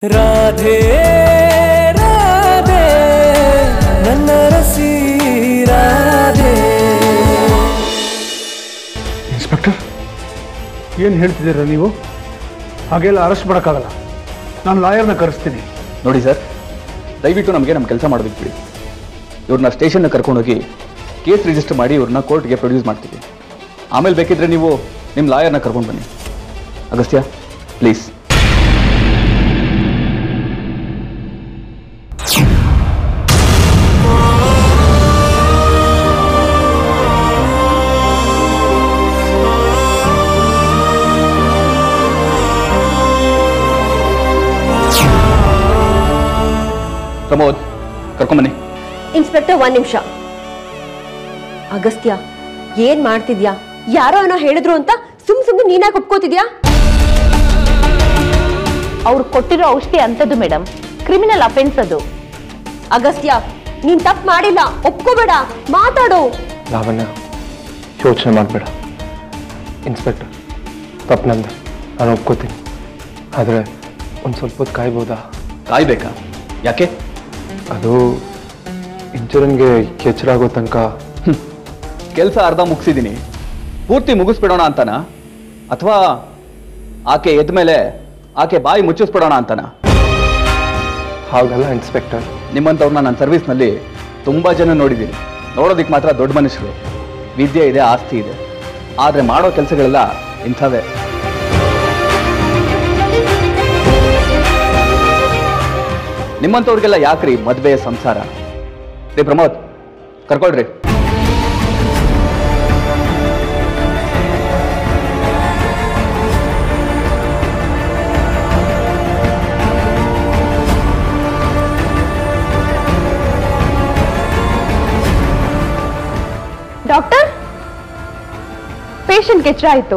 ರಾಧೆ ರಾಧೆ ನನ್ನ ರಸಿ ರಾಧೆ ಇನ್ಸ್ಪೆಕ್ಟರ್ ಏನು ಹೇಳ್ತಿದ್ದೀರಾ ನೀವು ಹಾಗೆಲ್ಲ ಅರೆಸ್ಟ್ ಮಾಡೋಕ್ಕಾಗಲ್ಲ ನಾನು ಲಾಯರ್ನ ಕರೆಸ್ತೀನಿ ನೋಡಿ ಸರ್ ದಯವಿಟ್ಟು ನಮಗೆ ನಮ್ಮ ಕೆಲಸ ಮಾಡೋದಕ್ಕೆ ಬಿಡಿ ಇವ್ರನ್ನ ಸ್ಟೇಷನ್ನ ಕರ್ಕೊಂಡೋಗಿ ಕೇಸ್ ರಿಜಿಸ್ಟರ್ ಮಾಡಿ ಇವ್ರನ್ನ ಕೋರ್ಟ್ಗೆ ಪ್ರೊಡ್ಯೂಸ್ ಮಾಡ್ತೀವಿ ಆಮೇಲೆ ಬೇಕಿದ್ರೆ ನೀವು ನಿಮ್ಮ ಲಾಯರ್ನ ಕರ್ಕೊಂಡು ಬನ್ನಿ ಅಗಸ್ತ್ಯ ಪ್ಲೀಸ್ ಪ್ರಮೋದ್ ಕರ್ಕೊಂಬನ್ನಿ ಇನ್ಸ್ಪೆಕ್ಟರ್ ಒಂದ್ ನಿಮಿಷ ಅಗಸ್ತ್ಯ ಏನ್ ಮಾಡ್ತಿದ್ಯಾ ಯಾರೋ ಏನೋ ಹೇಳಿದ್ರು ಅಂತ ಸುಮ್ ಸುಮ್ನೆ ನೀನಾಗ ಒಪ್ಕೋತಿದ್ಯಾ ಅವ್ರು ಕೊಟ್ಟಿರೋ ಔಷಧಿ ಅಂತದ್ದು ಮೇಡಮ್ ಕ್ರಿಮಿನಲ್ ಅಫೆನ್ಸ್ ಅದು ಅಗಸ್ತ್ಯ ನೀನ್ ತಪ್ಪು ಮಾಡಿಲ್ಲ ಒಪ್ಕೋಬೇಡ ಮಾತಾಡು ಲಾವಣ್ಯ ಯೋಚನೆ ಮಾಡಬೇಡ ಇನ್ಸ್ಪೆಕ್ಟರ್ ತಪ್ಪು ನಂದು ನಾನು ಒಪ್ಕೋತೀನಿ ಆದರೆ ಒಂದು ಸ್ವಲ್ಪ ಹೊತ್ತು ಕಾಯ್ಬೋದಾ ಕಾಯ್ಬೇಕಾ ಯಾಕೆ ಅದು ಇಂಚೂರನ್ಗೆ ಎಚ್ಚರ ಆಗೋ ತನಕ ಕೆಲಸ ಅರ್ಧ ಮುಗಿಸಿದ್ದೀನಿ ಪೂರ್ತಿ ಮುಗಿಸ್ಬಿಡೋಣ ಅಂತನ ಅಥವಾ ಆಕೆ ಎದ್ದ ಮೇಲೆ ಆಕೆ ಬಾಯಿ ಮುಚ್ಚಿಸ್ಬಿಡೋಣ ಅಂತನ ಹಾಗಲ್ಲ ಇನ್ಸ್ಪೆಕ್ಟರ್ ನಿಮ್ಮಂಥವ್ರನ್ನ ನನ್ನ ಸರ್ವಿಸ್ನಲ್ಲಿ ತುಂಬ ಜನ ನೋಡಿದ್ದೀನಿ ನೋಡೋದಕ್ಕೆ ಮಾತ್ರ ದೊಡ್ಡ ಮನುಷ್ಯರು ವಿದ್ಯೆ ಇದೆ ಆಸ್ತಿ ಇದೆ ಆದರೆ ಮಾಡೋ ಕೆಲಸಗಳೆಲ್ಲ ಇಂಥವೇ ನಿಮ್ಮಂಥವ್ರಿಗೆಲ್ಲ ಯಾಕ್ರಿ ಮದುವೆ ಸಂಸಾರ ರೀ ಪ್ರಮೋದ್ ಕರ್ಕೊಳ್ರಿ ಡಾಕ್ಟರ್ ಪೇಷಂಟ್ಗೆ ಎಚ್ಚರ ಆಯ್ತು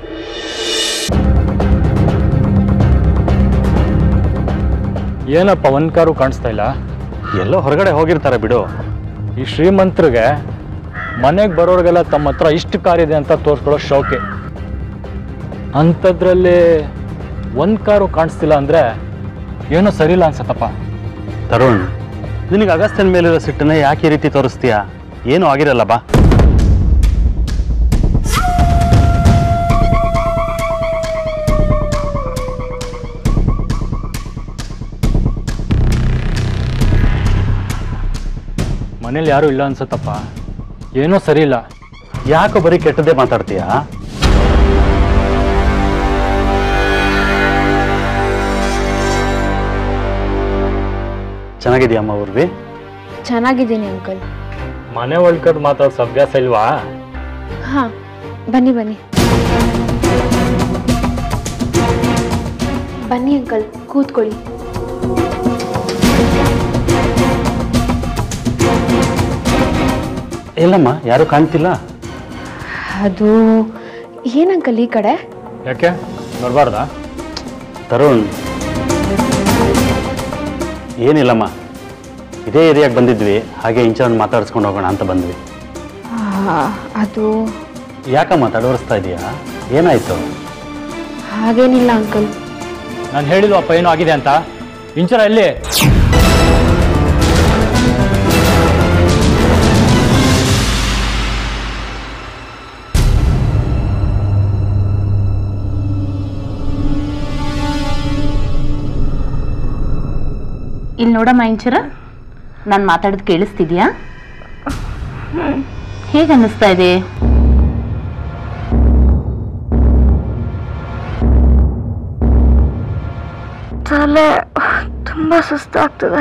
ಏನಪ್ಪ ಒಂದು ಕಾರು ಕಾಣಿಸ್ತಾ ಇಲ್ಲ ಎಲ್ಲೋ ಹೊರಗಡೆ ಹೋಗಿರ್ತಾರೆ ಬಿಡು ಈ ಶ್ರೀಮಂತರಿಗೆ ಮನೆಗೆ ಬರೋರಿಗೆಲ್ಲ ತಮ್ಮ ಹತ್ರ ಇಷ್ಟು ಕಾರ್ ಇದೆ ಅಂತ ತೋರಿಸ್ಕೊಳ್ಳೋ ಶೌಕೆ ಅಂಥದ್ರಲ್ಲಿ ಒಂದು ಕಾರು ಕಾಣಿಸ್ತಿಲ್ಲ ಅಂದರೆ ಏನೋ ಸರಿಯಿಲ್ಲ ಅನ್ಸತ್ತಪ್ಪ ತರುಣ್ ನಿನಗೆ ಅಗಸ್ತ್ಯನ ಮೇಲಿರೋ ಸಿಟ್ಟನ್ನ ಯಾಕೆ ಈ ರೀತಿ ತೋರಿಸ್ತೀಯಾ ಏನೂ ಆಗಿರಲ್ಲ ಬಾ ಮನೇಲಿ ಯಾರೂ ಇಲ್ಲ ಅನ್ಸತ್ತಪ್ಪ ಏನೋ ಸರಿ ಇಲ್ಲ ಯಾಕೋ ಬರೀ ಕೆಟ್ಟದ್ದೇ ಮಾತಾಡ್ತೀಯಾ ಚೆನ್ನಾಗಿದೆಯಮ್ಮ ಊರ್ವಿ ಚೆನ್ನಾಗಿದ್ದೀನಿ ಅಂಕಲ್ ಮನೆ ಒಳ್ಕದ್ ಮಾತಾಡೋ ಅಭ್ಯಾಸ ಇಲ್ವಾ ಹಾಂ ಬನ್ನಿ ಬನ್ನಿ ಬನ್ನಿ ಅಂಕಲ್ ಕೂತ್ಕೊಳ್ಳಿ ಇಲ್ಲಮ್ಮ ಯಾರು ಕಾಣ್ತಿಲ್ಲ ಅದು ಏನ್ ಅಂಕಲ್ ಈ ಕಡೆ ಯಾಕೆ ಬರಬಾರ್ದಾ ತರುಣ್ ಏನಿಲ್ಲಮ್ಮ ಇದೇ ಏರಿಯಾಗೆ ಬಂದಿದ್ವಿ ಹಾಗೆ ಇಂಚರನ್ನು ಮಾತಾಡಿಸ್ಕೊಂಡು ಹೋಗೋಣ ಅಂತ ಬಂದ್ವಿ ಆ, ಅದು ಯಾಕಮ್ಮ ತಡವರಿಸ್ತಾ ಇದೀಯಾ ಏನಾಯ್ತು ಹಾಗೇನಿಲ್ಲ ಅಂಕಲ್ ನಾನು ಹೇಳಿಲ್ವಪ್ಪ ಏನೋ ಆಗಿದೆ ಅಂತ ಇಂಚರ ಎಲ್ಲಿ ಇಲ್ಲಿ ನೋಡಮ್ಮ ಇಂಚರ ನಾನು ಮಾತಾಡೋದು ಕೇಳಿಸ್ತಿದ್ಯಾ ಹೇಗೆ ಅನ್ನಿಸ್ತಾ ಇದೆ ತಲೆ ತುಂಬಾ ಸುಸ್ತಾಗ್ತದೆ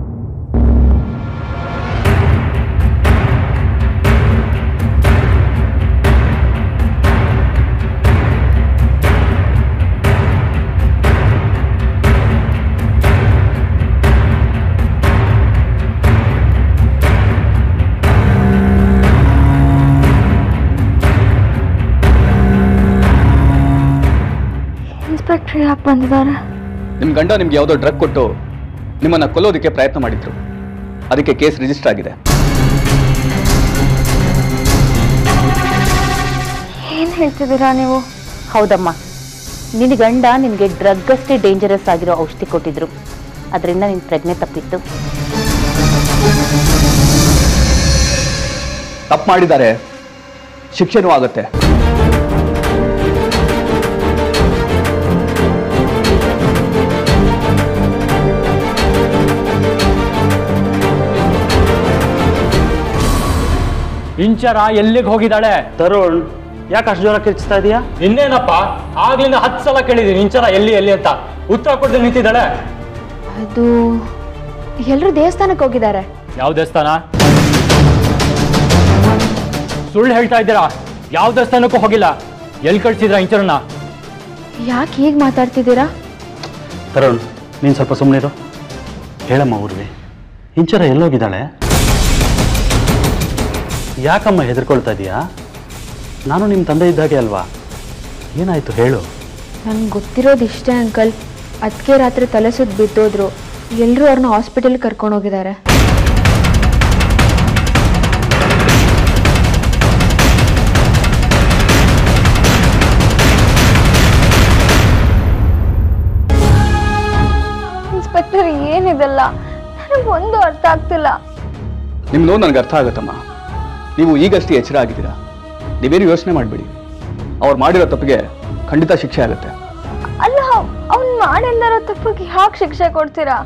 ಇನ್ಸ್ಪೆಕ್ಟರ್ ಯಾಕೆ ಬಂದಿದ್ದಾರೆ ನಿಮ್ಮ ಗಂಡ ನಿಮ್ಗೆ ಯಾವುದೋ ಡ್ರಗ್ ಕೊಟ್ಟು ನಿಮ್ಮನ್ನ ಕೊಲ್ಲೋದಕ್ಕೆ ಪ್ರಯತ್ನ ಮಾಡಿದ್ರು ಅದಕ್ಕೆ ಕೇಸ್ ರಿಜಿಸ್ಟರ್ ಆಗಿದೆ ಏನ್ ಹೇಳ್ತಿದ್ದೀರಾ ನೀವು ಹೌದಮ್ಮ ನಿನ್ನ ಗಂಡ ನಿನಗೆ ಡ್ರಗ್ ಅಷ್ಟೇ ಡೇಂಜರಸ್ ಆಗಿರೋ ಔಷಧಿ ಕೊಟ್ಟಿದ್ರು ಅದರಿಂದ ನಿನ್ನ ಪ್ರಜ್ಞೆ ತಪ್ಪಿತ್ತು ತಪ್ಪು ಮಾಡಿದ್ದಾರೆ ಶಿಕ್ಷೆನೂ ಆಗುತ್ತೆ ಇಂಚರ ಎಲ್ಲಿಗೆ ಹೋಗಿದ್ದಾಳೆ ತರುಣ್ ಯಾಕೆ ಅಷ್ಟು ಜೋರ ಕಿರ್ಚ್ತಾ ಇದೀಯಾ ಇನ್ನೇನಪ್ಪ ಆಗ್ಲಿಂದ ಹತ್ತು ಸಲ ಕೇಳಿದೀನಿ ಇಂಚರ ಎಲ್ಲಿ ಎಲ್ಲಿ ಅಂತ ಉತ್ತರ ಕೊಡದೆ ನಿಂತಿದ್ದಾಳೆ ಅದು ಎಲ್ಲರೂ ದೇವಸ್ಥಾನಕ್ಕೆ ಹೋಗಿದ್ದಾರೆ ಯಾವ ದೇವಸ್ಥಾನ ಸುಳ್ಳು ಹೇಳ್ತಾ ಇದ್ದೀರಾ ಯಾವ ದೇವಸ್ಥಾನಕ್ಕೂ ಹೋಗಿಲ್ಲ ಎಲ್ಲಿ ಕಳ್ಸಿದ್ರ ಇಂಚರನ್ನ ಯಾಕೆ ಹೀಗೆ ಮಾತಾಡ್ತಿದ್ದೀರಾ ತರುಣ್ ನೀನು ಸ್ವಲ್ಪ ಸುಮ್ಮನಿರು ಹೇಳಮ್ಮ ಊರ್ವಿ ಇಂಚರ ಎಲ್ಲೋಗಿದ್ದಾಳೆ ಯಾಕಮ್ಮ ಹೆದರ್ಕೊಳ್ತಾ ಇದೀಯಾ ನಾನು ನಿಮ್ಮ ತಂದೆ ಇದ್ದಾಗೆ ಅಲ್ವಾ ಏನಾಯ್ತು ಹೇಳು ನನ್ಗೆ ಗೊತ್ತಿರೋದು ಇಷ್ಟೇ ಅಂಕಲ್ ಅದಕ್ಕೆ ರಾತ್ರಿ ತಲೆ ಸುತ್ತ ಬಿದ್ದೋದ್ರು ಎಲ್ಲರೂ ಅವ್ರನ್ನ ಹಾಸ್ಪಿಟಲ್ ಕರ್ಕೊಂಡು ಹೋಗಿದ್ದಾರೆ ಇನ್ಸ್ಪೆಕ್ಟರ್ ಏನಿದೆಲ್ಲ ನನಗೆ ಒಂದು ಅರ್ಥ ಆಗ್ತಿಲ್ಲ ನಿಮ್ಮ ನೋವು ನನಗೆ ಅರ್ಥ ಆಗುತ್ತಮ್ಮ ನೀವು ಈಗಷ್ಟೇ ಎಚ್ಚರ ಆಗಿದ್ದೀರಾ ನೀವೇನು ಯೋಚನೆ ಮಾಡಬೇಡಿ ಅವ್ರು ಮಾಡಿರೋ ತಪ್ಪಿಗೆ ಖಂಡಿತ ಶಿಕ್ಷೆ ಆಗುತ್ತೆ ಅಲ್ಲ ಅವ್ನು ಮಾಡಿಲ್ದಿರೋ ತಪ್ಪಿಗೆ ಯಾಕೆ ಶಿಕ್ಷೆ ಕೊಡ್ತೀರಾ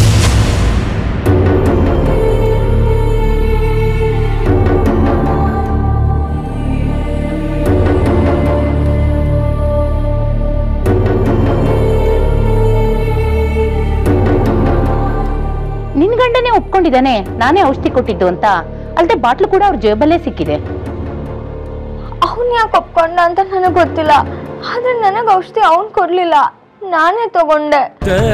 ನಿನ್ ಗಂಡನೇ ಒಪ್ಕೊಂಡಿದ್ದಾನೆ ನಾನೇ ಔಷಧಿ ಕೊಟ್ಟಿದ್ದು ಅಂತ ಅಲ್ಲದೆ ಬಾಟ್ಲು ಕೂಡ ಅವ್ರ ಜೇಬಲ್ಲೇ ಸಿಕ್ಕಿದೆ ಅವನ್ ಯಾಕೆ ಒಪ್ಕೊಂಡ ಅಂತ ನನಗೆ ಗೊತ್ತಿಲ್ಲ ಆದ್ರೆ ನನಗೆ ಔಷಧಿ ಅವನ್ ಕೊಡ್ಲಿಲ್ಲ ನಾನೇ ತಗೊಂಡೆ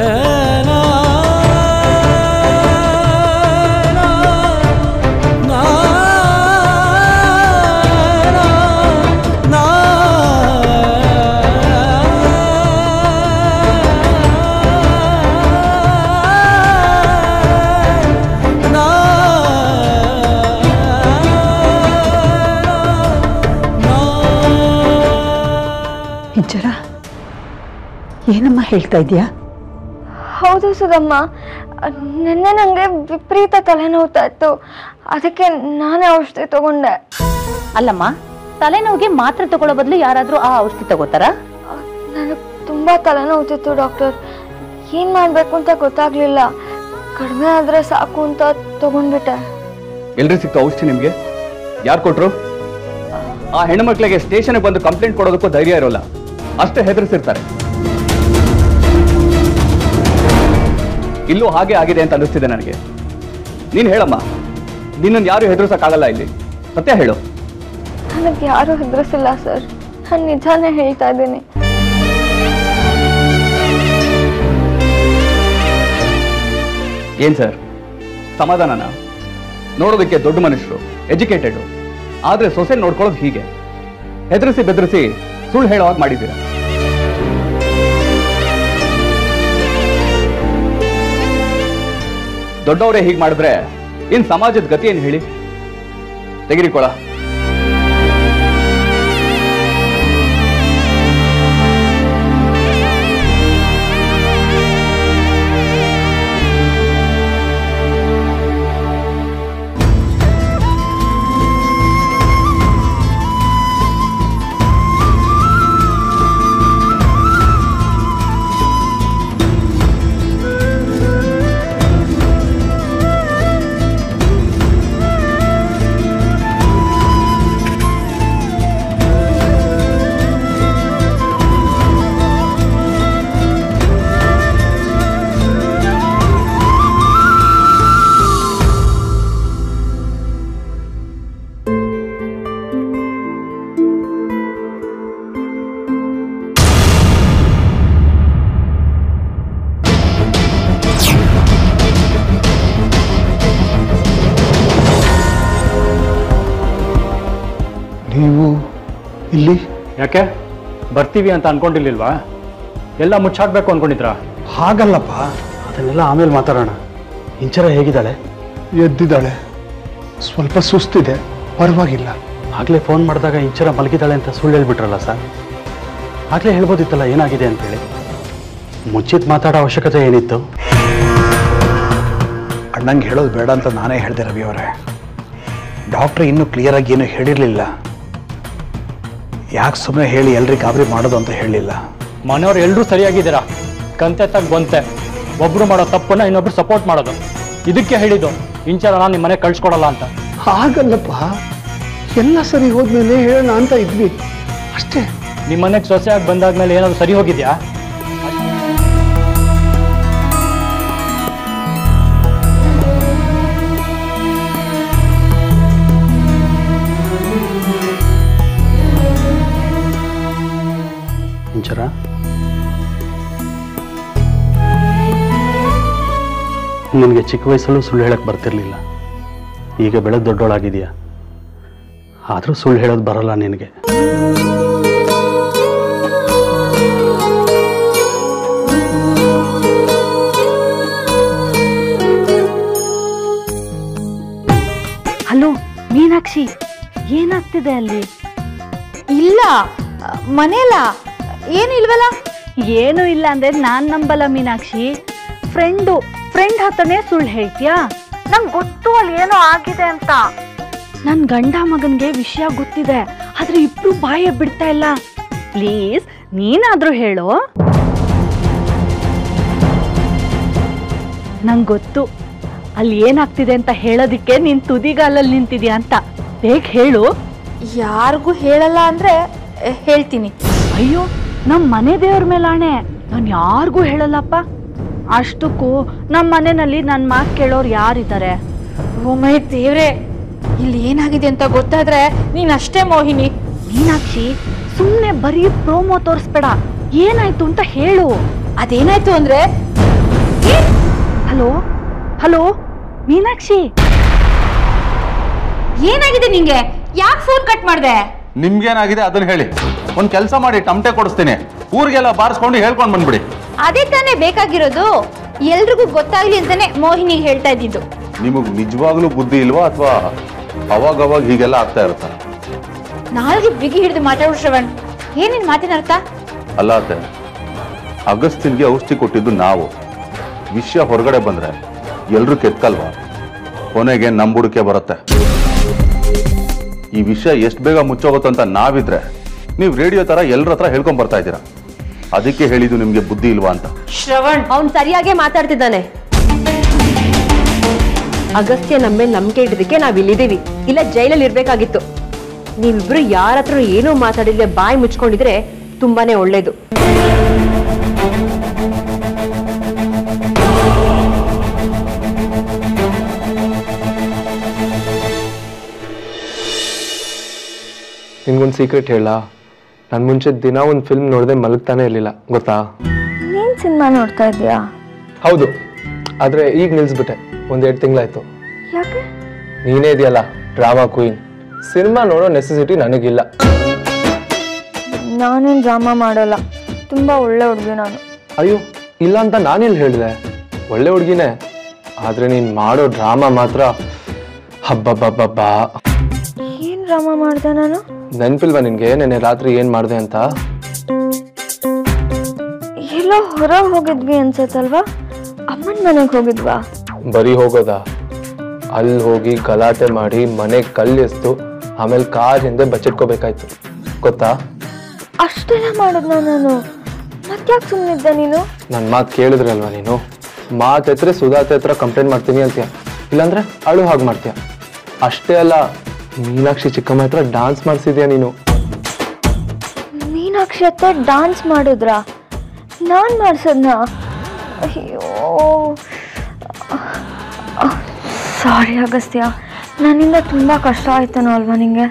ಇಂಚರ ಏನಮ್ಮ ಹೇಳ್ತಾ ಇದೀಯಾ ಹೌದು ಸುಧಮ್ಮ ನಿನ್ನೆ ನನಗೆ ವಿಪರೀತ ತಲೆನೋವ್ತಾ ಇತ್ತು ಅದಕ್ಕೆ ನಾನೇ ಔಷಧಿ ತಗೊಂಡೆ ಅಲ್ಲಮ್ಮ ತಲೆನೋವಿಗೆ ಮಾತ್ರೆ ತಗೊಳ್ಳೋ ಬದಲು ಯಾರಾದ್ರೂ ಆ ಔಷಧಿ ತಗೋತಾರಾ ನನಗೆ ತುಂಬಾ ತಲೆನೋವ್ತಿತ್ತು ಡಾಕ್ಟರ್ ಏನ್ ಮಾಡ್ಬೇಕು ಅಂತ ಗೊತ್ತಾಗ್ಲಿಲ್ಲ ಕಡಿಮೆ ಆದ್ರೆ ಸಾಕು ಅಂತ ತಗೊಂಡ್ಬಿಟ್ಟೆ ಎಲ್ರಿ ಸಿಕ್ತು ಔಷಧಿ ನಿಮಗೆ ಯಾರು ಕೊಟ್ರು ಆ ಹೆಣ್ಮಕ್ಳಿಗೆ ಸ್ಟೇಷನ್ಗೆ ಬಂದು ಕಂಪ್ಲೇಂಟ್ ಕೊಡೋದಕ್ಕೂ ಧೈರ್ಯ ಇರೋಲ್ಲ ಅಷ್ಟೇ ಹೆದರ್ಸಿರ್ತಾರೆ ಇಲ್ಲೂ ಹಾಗೆ ಆಗಿದೆ ಅಂತ ಅನಿಸ್ತಿದೆ ನನಗೆ ನೀನು ಹೇಳಮ್ಮ ನಿನ್ನನ್ನು ಯಾರು ಹೆದರ್ಸಕ್ಕಾಗಲ್ಲ ಇಲ್ಲಿ ಸತ್ಯ ಹೇಳು ನನಗೆ ಯಾರು ಹೆದರ್ಸಿಲ್ಲ ಸರ್ ನಾನು ನಿಜಾನೇ ಹೇಳ್ತಾ ಇದ್ದೀನಿ ಏನ್ ಸರ್ ಸಮಾಧಾನನ ನೋಡೋದಕ್ಕೆ ದೊಡ್ಡ ಮನುಷ್ಯರು ಎಜುಕೇಟೆಡ್ ಆದ್ರೆ ಸೊಸೆ ನೋಡ್ಕೊಳ್ಳೋದು ಹೀಗೆ ಹೆದರಿಸಿ ಬೆದರಿಸಿ ಸುಳ್ಳು ಹೇಳೋ ಹಾಗೆ ಮಾಡಿದ್ದೀರಾ ದೊಡ್ಡವರೇ ಹೀಗೆ ಮಾಡಿದ್ರೆ ಇನ್ ಸಮಾಜದ ಗತಿ ಏನು ಹೇಳಿ ತೆಗಿರಿಕೊಳ ನೀವು ಇಲ್ಲಿ ಯಾಕೆ ಬರ್ತೀವಿ ಅಂತ ಅನ್ಕೊಂಡಿರ್ಲಿಲ್ವಾ ಎಲ್ಲ ಮುಚ್ಚಾಕ್ಬೇಕು ಅನ್ಕೊಂಡಿದ್ರಾ ಹಾಗಲ್ಲಪ್ಪ ಅದನ್ನೆಲ್ಲ ಆಮೇಲೆ ಮಾತಾಡೋಣ ಇಂಚರ ಹೇಗಿದ್ದಾಳೆ ಎದ್ದಿದ್ದಾಳೆ ಸ್ವಲ್ಪ ಸುಸ್ತಿದೆ ಪರವಾಗಿಲ್ಲ ಆಗಲೇ ಫೋನ್ ಮಾಡಿದಾಗ ಇಂಚರ ಮಲಗಿದ್ದಾಳೆ ಅಂತ ಸುಳ್ಳು ಹೇಳ್ಬಿಟ್ರಲ್ಲ ಸರ್ ಆಗಲೇ ಹೇಳ್ಬೋದಿತ್ತಲ್ಲ ಏನಾಗಿದೆ ಅಂತೇಳಿ ಮುಚ್ಚಿತ್ ಮಾತಾಡೋ ಅವಶ್ಯಕತೆ ಏನಿತ್ತು ಅಣ್ಣಂಗೆ ಹೇಳೋದು ಬೇಡ ಅಂತ ನಾನೇ ಹೇಳಿದೆ ರವಿ ಅವರೇ ಡಾಕ್ಟ್ರ್ ಇನ್ನೂ ಕ್ಲಿಯರಾಗಿ ಏನು ಹೇಳಿರಲಿಲ್ಲ ಯಾಕೆ ಸುಮ್ಮನೆ ಹೇಳಿ ಎಲ್ರಿಗೆ ಗಾಬರಿ ಮಾಡೋದು ಅಂತ ಹೇಳಲಿಲ್ಲ ಮನೆಯವ್ರು ಎಲ್ಲರೂ ಸರಿಯಾಗಿದ್ದೀರಾ ಕಂತೆ ತಗ್ ಬಂತೆ ಒಬ್ರು ಮಾಡೋ ತಪ್ಪನ್ನ ಇನ್ನೊಬ್ರು ಸಪೋರ್ಟ್ ಮಾಡೋದು ಇದಕ್ಕೆ ಹೇಳಿದ್ದು ಇಂಚಾರ ನಿಮ್ಮ ಮನೆ ಕಳ್ಸ್ಕೊಡಲ್ಲ ಅಂತ ಹಾಗಲ್ಲಪ್ಪ ಎಲ್ಲ ಸರಿ ಹೋದ್ಮೇಲೆ ಹೇಳೋಣ ಅಂತ ಇದ್ವಿ ಅಷ್ಟೇ ನಿಮ್ಮ ಮನೆಗೆ ಸೊಸೆಯಾಗಿ ಬಂದಾದ್ಮೇಲೆ ಏನಾದ್ರು ಸರಿ ಹೋಗಿದ್ಯಾ ಇಂಚರ ನಿನಗೆ ಚಿಕ್ಕ ವಯಸ್ಸಲ್ಲೂ ಸುಳ್ಳು ಹೇಳಕ್ಕೆ ಬರ್ತಿರ್ಲಿಲ್ಲ ಈಗ ಬೆಳೆದು ದೊಡ್ಡೋಳಾಗಿದೆಯಾ ಆದರೂ ಸುಳ್ಳು ಹೇಳೋದು ಬರಲ್ಲ ನಿನಗೆ ಹಲೋ ಮೀನಾಕ್ಷಿ ಏನಾಗ್ತಿದೆ ಅಲ್ಲಿ ಇಲ್ಲ ಮನೆಯಲ್ಲ ಏನು ಇಲ್ವಲ್ಲ ಏನು ಇಲ್ಲ ಅಂದ್ರೆ ನಾನ್ ನಂಬಲ್ಲ ಮೀನಾಕ್ಷಿ ಫ್ರೆಂಡು ಫ್ರೆಂಡ್ ಹತ್ತನೇ ಸುಳ್ಳು ಹೇಳ್ತೀಯಾ ನಂಗೆ ಗೊತ್ತು ಅಲ್ಲಿ ಏನೋ ಆಗಿದೆ ಅಂತ ನನ್ ಗಂಡ ಮಗನ್ಗೆ ವಿಷಯ ಗೊತ್ತಿದೆ ಆದ್ರೆ ಇಬ್ರು ಬಾಯ ಬಿಡ್ತಾ ಇಲ್ಲ ಪ್ಲೀಸ್ ನೀನಾದ್ರೂ ಹೇಳು ನಂಗೆ ಗೊತ್ತು ಅಲ್ಲಿ ಏನಾಗ್ತಿದೆ ಅಂತ ಹೇಳೋದಿಕ್ಕೆ ನೀನ್ ತುದಿಗಾಲಲ್ಲಿ ನಿಂತಿದ್ಯಾ ಅಂತ ಬೇಗ ಹೇಳು ಯಾರಿಗೂ ಹೇಳಲ್ಲ ಅಂದ್ರೆ ಅಹ್, ಹೇಳ್ತೀನಿ ಅಯ್ಯೋ ನಮ್ ಮನೆ ದೇವ್ರ ಮೇಲಾಣೆ ನಾನು ಯಾರಿಗೂ ಹೇಳಲ್ಲಪ್ಪ ಅಷ್ಟಕ್ಕೂ ನಮ್ಮ ಮನೆಯಲ್ಲಿ ನನ್ನ ಮಾತು ಕೇಳೋರು ಯಾರಿದ್ದಾರೆ ಓ ಮೈ ದೇವ್ರೆ ಇಲ್ಲಿ ಏನಾಗಿದೆ ಅಂತ ಗೊತ್ತಾದ್ರೆ ನೀನ್ ಅಷ್ಟೇ ಮೋಹಿನಿ ಮೀನಾಕ್ಷಿ ಸುಮ್ಮನೆ ಬರೀ ಪ್ರೋಮೋ ತೋರಿಸ್ಬೇಡ ಏನಾಯ್ತು ಅಂತ ಹೇಳು ಅದೇನಾಯ್ತು ಅಂದ್ರೆ ಹಲೋ ಹಲೋ ಮೀನಾಕ್ಷಿ ಏನಾಗಿದೆ ನಿಂಗೆ ಯಾಕೆ ಫೋನ್ ಕಟ್ ಮಾಡ್ದೆ ನಿಮ್ಗೇನಾಗಿದೆ ಅದನ್ನ ಹೇಳಿ ಒಂದ್ ಕೆಲಸ ಮಾಡಿ ಟಮಟೆ ಕೊಡಿಸ್ತೀನಿ ಊರಿಗೆಲ್ಲ ಬಾರಿಸ್ಕೊಂಡು ಹೇಳ್ಕೊಂಡು ಬಂದ್ಬಿಡಿ ಅದೇ ತಾನೇ ಬೇಕಾಗಿರೋದು ಎಲ್ರಿಗೂ ಗೊತ್ತಾಗ್ಲಿ ಅಂತಾನೆ ಮೋಹಿನಿಗೆ ಹೇಳ್ತಾ ಇದ್ದಿದ್ದು ನಿಮಗ್ ನಿಜವಾಗ್ಲೂ ಬುದ್ಧಿ ಇಲ್ವಾ ಅಥವಾ ಅವಾಗವಾಗ ಹೀಗೆಲ್ಲ ಆಗ್ತಾ ಇರುತ್ತಾ ನಾಲ್ಗೆ ಬಿಗಿ ಹಿಡಿದು ಮಾತಾಡು ಶ್ರವಣ್ ಏನಿನ್ ಮಾತಿನ ಅರ್ಥ ಅಲ್ಲ ಅತ್ತೆ ಅಗಸ್ತಿನ್ಗೆ ಔಷಧಿ ಕೊಟ್ಟಿದ್ದು ನಾವು ವಿಷಯ ಹೊರಗಡೆ ಬಂದ್ರೆ ಎಲ್ರೂ ಕೆತ್ಕಲ್ವಾ ಕೊನೆಗೆ ನಂಬುಡಿಕೆ ಬರುತ್ತೆ ಈ ವಿಷಯ ಎಷ್ಟು ಬೇಗ ಮುಚ್ಚೋಗುತ್ತಂತ ನಾವಿದ್ರೆ ನೀವು ರೇಡಿಯೋ ತರ ಎಲ್ಲರ ಹತ್ರ ಹೇಳ್ಕೊಂಡ್ ಬರ್ತಾ ಇದ್ದೀರಾ ಅದಕ್ಕೆ ಹೇಳಿದ್ದು ನಿಮ್ಗೆ ಬುದ್ಧಿ ಇಲ್ವಾ ಅಂತ ಶ್ರವಣ್ ಅವ್ನ್ ಸರಿಯಾಗೇ ಮಾತಾಡ್ತಿದ್ದಾನೆ ಅಗಸ್ತ್ಯ ನಮ್ಮ ಮೇಲೆ ನಂಬಿಕೆ ಇಟ್ಟಿದ್ದಕ್ಕೆ ನಾವ್ ಇಲ್ಲಿದ್ದೀವಿ ಇಲ್ಲ ಜೈಲಲ್ಲಿ ಇರ್ಬೇಕಾಗಿತ್ತು ನೀವಿಬ್ರು ಯಾರ ಹತ್ರ ಏನೂ ಮಾತಾಡಿದ್ರೆ ಬಾಯಿ ಮುಚ್ಕೊಂಡಿದ್ರೆ ತುಂಬಾನೇ ಒಳ್ಳೇದು ನಿನ್ಗೊಂದು ಸೀಕ್ರೆಟ್ ಹೇಳ ನಾನು ಮುಂಚೆ ದಿನ ಒಂದು ಫಿಲ್ಮ್ ನೋಡದೆ ಮಲಗ್ತಾನೆ ಇರಲಿಲ್ಲ ಗೊತ್ತಾ ನೀನ್ ಸಿನಿಮಾ ನೋಡ್ತಾ ಇದೀಯಾ ಹೌದು ಆದರೆ ಈಗ ನಿಲ್ಲಿಸ್ಬಿಟ್ಟೆ ಒಂದೆರಡು ತಿಂಗಳಾಯ್ತು ಯಾಕೆ ನೀನೇ ಇದೆಯಲ್ಲ ಡ್ರಾಮಾ ಕ್ವೀನ್ ಸಿನಿಮಾ ನೋಡೋ ನೆಸೆಸಿಟಿ ನನಗಿಲ್ಲ ನಾನೇನ್ ಡ್ರಾಮಾ ಮಾಡಲ್ಲ ತುಂಬಾ ಒಳ್ಳೆ ಹುಡುಗಿ ನಾನು ಅಯ್ಯೋ ಇಲ್ಲ ಅಂತ ನಾನೆಲ್ಲಿ ಹೇಳಿದೆ ಒಳ್ಳೆ ಹುಡುಗಿನೇ ಆದರೆ ನೀನು ಮಾಡೋ ಡ್ರಾಮಾ ಮಾತ್ರ ಹಬ್ಬಬ್ಬಬ್ಬಬ್ಬಾ ಏನ್ ಡ್ರಾಮಾ ಮಾಡ್ದೆ ನಾನು ನೆನ್ಪಿಲ್ವಾ ನಿನ್ಗೆ ನೆನ್ನೆ ರಾತ್ರಿ ಏನ್ ಮಾಡಿದೆ ಅಂತ ಎಲ್ಲೋ ಹೊರ ಹೋಗಿದ್ವಿ ಅನ್ಸತ್ತಲ್ವಾ ಅಮ್ಮನ ಮನೆಗೆ ಹೋಗಿದ್ವಾ ಬರೀ ಹೋಗೋದ ಅಲ್ಲಿ ಹೋಗಿ ಗಲಾಟೆ ಮಾಡಿ ಮನೆಗೆ ಕಲ್ಲೆಸ್ತು ಆಮೇಲೆ ಕಾರ್ ಹಿಂದೆ ಬಚ್ಚಿಟ್ಕೋಬೇಕಾಯ್ತು ಗೊತ್ತಾ ಅಷ್ಟೆಲ್ಲ ಮಾಡಿದ್ನ ನಾನು ಮತ್ತ್ಯಾಕೆ ಸುಮ್ಮನಿದ್ದೆ ನೀನು ನನ್ನ ಮಾತು ಕೇಳಿದ್ರಲ್ವಾ ನೀನು ಮಾತೆತ್ರೆ ಸುಧಾತೆ ಹತ್ರ ಕಂಪ್ಲೇಂಟ್ ಮಾಡ್ತೀನಿ ಅಂತೀಯ ಇಲ್ಲಾಂದ್ರೆ ಅಳು ಹಾಗೆ ಮಾಡ್ತೀಯ ಅಷ್ಟೇ ಅಲ್ಲ ಮೀನಾಕ್ಷಿ ಚಿಕ್ಕಮ್ಮ ಹತ್ರ ಡಾನ್ಸ್ ಮಾಡಿಸಿದ್ಯಾ ನೀನು ಮೀನಾಕ್ಷಿ ಹತ್ರ ಡಾನ್ಸ್ ಮಾಡಿದ್ರಾ ನಾನ್ ಮಾಡ್ಸದ್ನ ಅಯ್ಯೋ ಸಾರಿ ಅಗಸ್ತ್ಯ ನನ್ನಿಂದ ತುಂಬಾ ಕಷ್ಟ ಆಯ್ತನೋ ಅಲ್ವಾ ನಿಂಗೆ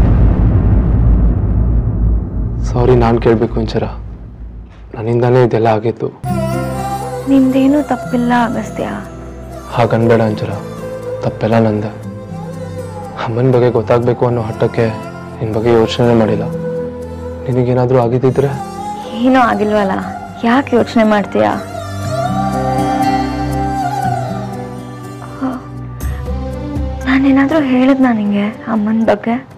ಸಾರಿ ನಾನು ಕೇಳಬೇಕು ಇಂಚರ ನನ್ನಿಂದಾನೇ ಇದೆಲ್ಲ ಆಗಿತ್ತು ನಿಂದೇನೂ ತಪ್ಪಿಲ್ಲ ಅಗಸ್ತ್ಯ ಹಾಗನ್ಬೇಡ ಅಂಚರ ತಪ್ಪೆಲ್ಲ ನಂದೆ ಅಮ್ಮನ ಬಗ್ಗೆ ಗೊತ್ತಾಗಬೇಕು ಅನ್ನೋ ಹಠಕ್ಕೆ ನಿನ್ನ ಬಗ್ಗೆ ಯೋಚನೆ ಮಾಡಿಲ್ಲ ನಿನಗೇನಾದರೂ ಆಗಿದ್ದಿದ್ರೆ ಏನೂ ಆಗಿಲ್ವಲ್ಲ ಯಾಕೆ ಯೋಚನೆ ಮಾಡ್ತೀಯಾ ನಾನೇನಾದರೂ ಹೇಳಿದ್ನಾ ನಿಂಗೆ ಅಮ್ಮನ ಬಗ್ಗೆ